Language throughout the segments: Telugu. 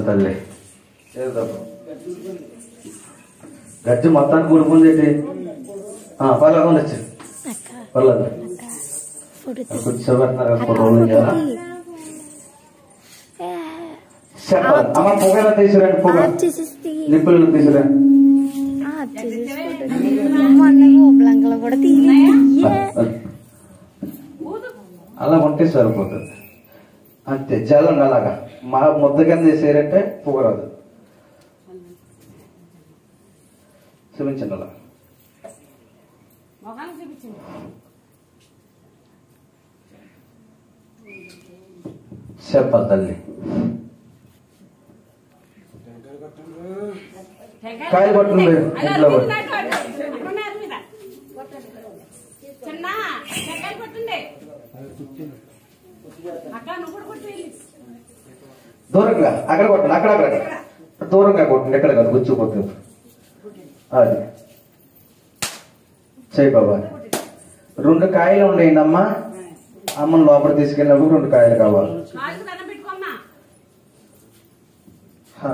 తల్లి చేద్దాం గజ్జి మొత్తానికి ఊడిపోయింది ఏంటి పర్లేదు ఉండొచ్చు పర్లేదు కూర్చోబెట్టినారు కదా ఫోటోలు కదా చెప్పాలి అమ్మ పొగ తీసుకురండి పొగ నిప్పులు తీసుకురా మొన్న ఊబలంకలు కూడా తీయ అలా ఉంటే సరిపోతుంది అంతే జల్లండి అలాగా మా ముద్ద కింద చేసారంటే పొగరాదు చూపించండి అలా మొఖానికి చూపించింది చెప్పాలి తల్లి కాయలు పట్టుండి ఇంట్లో పట్టు. చిన్న టెంకాయలు కొట్టుండే అక్క నువ్వు కూడా కొట్టు దూరంగా అక్కడ కొట్టండి అక్కడ అక్కడ దూరంగా కొట్టండి ఎక్కడ కాదు గుచ్చిపోతుంది అది చేయి బాబా రెండు కాయలు ఉండేయండి అమ్మ అమ్మని లోపల తీసుకెళ్ళినప్పుడు రెండు కాయలు కావాలి కాలుకు దండం పెట్టుకోమ్మా హా.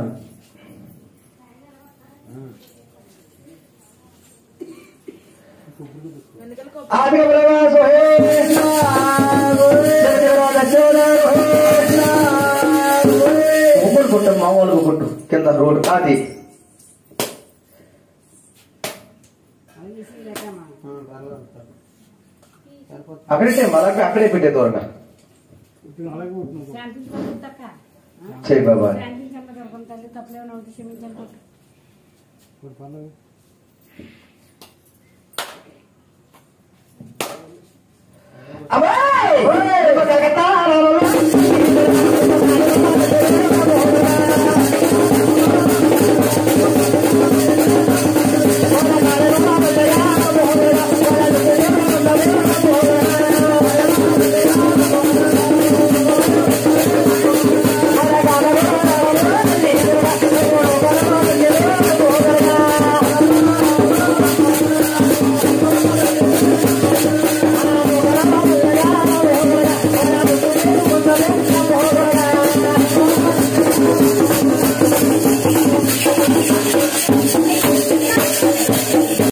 ఆదిక ప్రవాస హే కృష్ణ జగజగరాజ చోళ హే కృష్ణ ఉప్పుడు పుట్టు మామూలుగా పుట్టు కింద రోడ్డు అది అక్కడే మళ్ళీ అక్కడే పెట్టే దూరంగా శాంతి తక్క చేయి బాబా శాంతి చెప్పడం తల్లి తప్పులేమన్నా ఉంటే క్షమించాలి కొట్టు అబ్బా